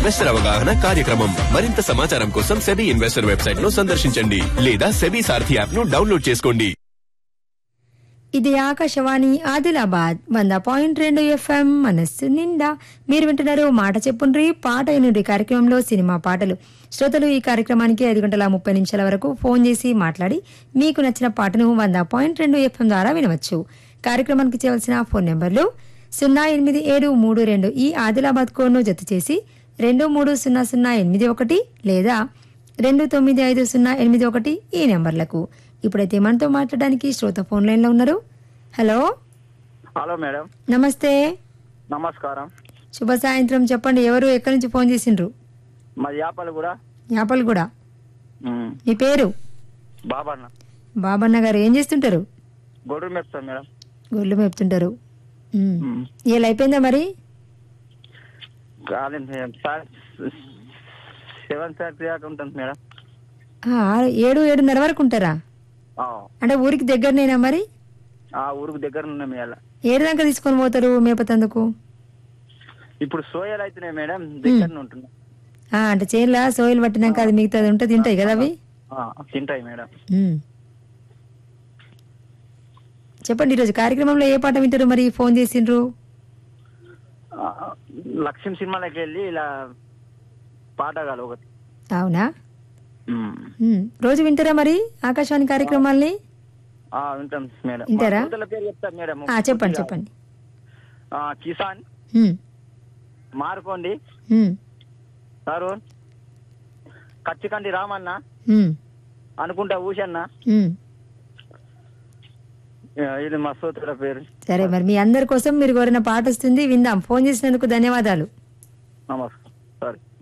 Investor అవగాహన కార్యక్రమం మరింత సమాచారం కోసం సెబీ ఇన్వెస్టర్ వెబ్సైట్ ను సందర్శించండి లేదా సెబీ సారథి యాప్ ను డౌన్లోడ్ చేసుకోండి ఇది ఆకాశవాణి ఆదిలాబాద్ వంద పాయింట్ రెండు ఎఫ్ఎం మనస్సు నిండా మీరు వింటున్నారు మాట చెప్పుండ్రి పాట ఎనుడి కార్యక్రమంలో సినిమా పాటలు శ్రోతలు ఈ కార్యక్రమానికి ఐదు గంటల ముప్పై నిమిషాల వరకు ఫోన్ చేసి మాట్లాడి మీకు నచ్చిన పాటను వంద పాయింట్ రెండు ఎఫ్ఎం ద్వారా వినవచ్చు కార్యక్రమానికి చేయవలసిన ఫోన్ నెంబర్లు సున్నా ఎనిమిది ఏడు మూడు రెండు ఈ ఆదిలాబాద్ కోడ్ను జత చేసి రెండు మూడు సున్నా సున్నా ఎనిమిది ఒకటి లేదా రెండు తొమ్మిది ఐదు సున్నా ఎనిమిది ఒకటి ఈ నెంబర్లకు ఇప్పుడైతే మనతో మాట్లాడడానికి శ్రోత ఫోన్ లైన్లో ఉన్నారు హలో హలో మేడం నమస్తే నమస్కారం శుభ సాయంత్రం చెప్పండి ఎవరు ఎక్కడి నుంచి ఫోన్ చేసిండ్రు మా యాపలు కూడా యాపలు కూడా మీ పేరు బాబన్న బాబన్న గారు ఏం చేస్తుంటారు గొడ్డు మేపుతాం మేడం గొర్రెలు మేపుతుంటారు ఉమ్. ఏళ్ళు అయిపోయిందా మరి కాలేదు సార్ సెవెన్ థర్టీ దాకా ఉంటుంది మేడం ఆ, ఆరు ఏడు ఏడున్నర వరకు ఉంటారా ఆ, అంటే ఊరికి దగ్గరనేనా మరి ఆ ఊరికి దగ్గర ఉన్నాం ఇవాళ ఏడు దాకా తీసుకొని పోతారు మేపతందుకు ఇప్పుడు సోయాలు అవుతున్నాయి మేడం దగ్గర ఉంటున్నాం ఆ, అంటే చేనులా సోయిలు పట్టినాక అది మిగతాది ఉంటే తింటాయి కదా అవి ఆ, తింటాయి మేడం ఉమ్. చెప్పండి ఈరోజు కార్యక్రమంలో ఏ పాట వింటారు మరి ఫోన్ చేసిండ్రు ఆ, లక్ష్యం సినిమాలోకి వెళ్ళి ఇలా పాటగాలి ఒకటి అవునా ఉమ్. ఉమ్. రోజు వింటారా మరి ఆకాశవాణి కార్యక్రమాల్ని ఆ, వింటాం మేడం వింటారా? మా శ్రోతల పేరు చెప్తాం మేడం ఆ, చెప్పండి చెప్పండి ఆ, కిసాన్ ఉమ్. మార్కోండి ఉమ్. తరుణ్ కచ్చికండి రామన్న ఉమ్. అనుకుంటా ఊషన్న ఉమ్. ఆ, ఇది మా సోదరుల పేరు సరే మరి మీ అందరి కోసం మీరు కోరిన పాట వస్తుంది విందాం ఫోన్ చేసినందుకు ధన్యవాదాలు నమస్కారం సారీ